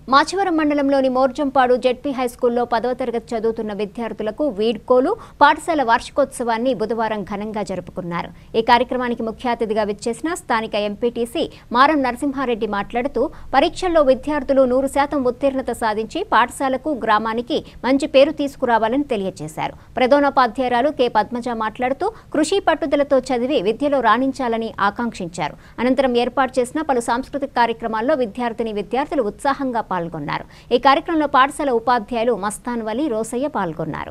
మాచవరం మండలంలోని మోర్జంపాడు జెడ్పీ హైస్కూల్లో పదవ తరగతి చదువుతున్న విద్యార్థులకు వీడ్కోలు పాఠశాల వార్షికోత్సవాన్ని బుధవారం ఘనంగా జరుపుకున్నారు ఈ కార్యక్రమానికి ముఖ్య అతిథిగా విచ్చేసిన స్థానిక ఎంపీటీసీ మారం నరసింహారెడ్డి మాట్లాడుతూ పరీక్షల్లో విద్యార్థులు నూరు శాతం ఉత్తీర్ణత సాధించి పాఠశాలకు గ్రామానికి మంచి పేరు తీసుకురావాలని తెలియజేశారు ప్రధానోపాధ్యాయురాలు కె పద్మజ మాట్లాడుతూ కృషి పట్టుదలతో చదివి విద్యలో రాణించాలని ఆకాంక్షించారు అనంతరం ఏర్పాటు చేసిన పలు సాంస్కృతిక కార్యక్రమాల్లో విద్యార్థిని విద్యార్థులు ఉత్సాహంగా పాల్గొన్నారు ఈ కార్యక్రమంలో పాఠశాల ఉపాధ్యాయులు మస్తాన్ వలి రోసయ్య పాల్గొన్నారు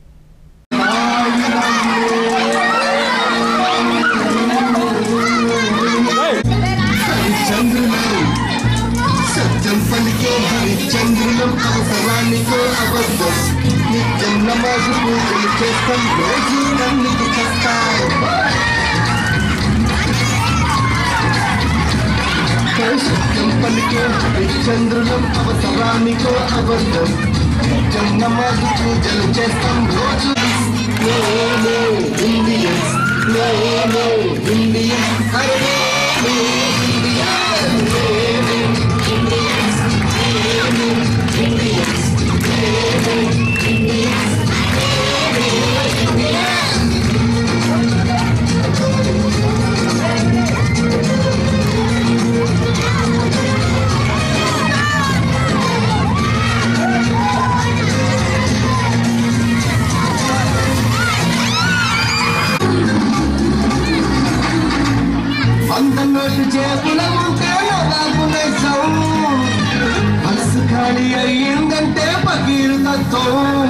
సత్యం పలికే హరిచంద్రులం అవసరానికో అబద్ధం నిత్యం నమాజు పూజలు చేస్తాం రోజు నన్నుకు చేస్తాం సత్యం పలికే హరిచంద్రులం అవసరానికో అబద్ధం నిత్యం నమాజు పూజలు చేస్తాం రోజు నేనే ఇండియన్స్ నేనే ఇండియన్స్ అరే అందన్నోటి చేతుల ముంటేలో దాగునేసాం మనసు ఖాళీ అయ్యిందంటే పకీరు తత్వం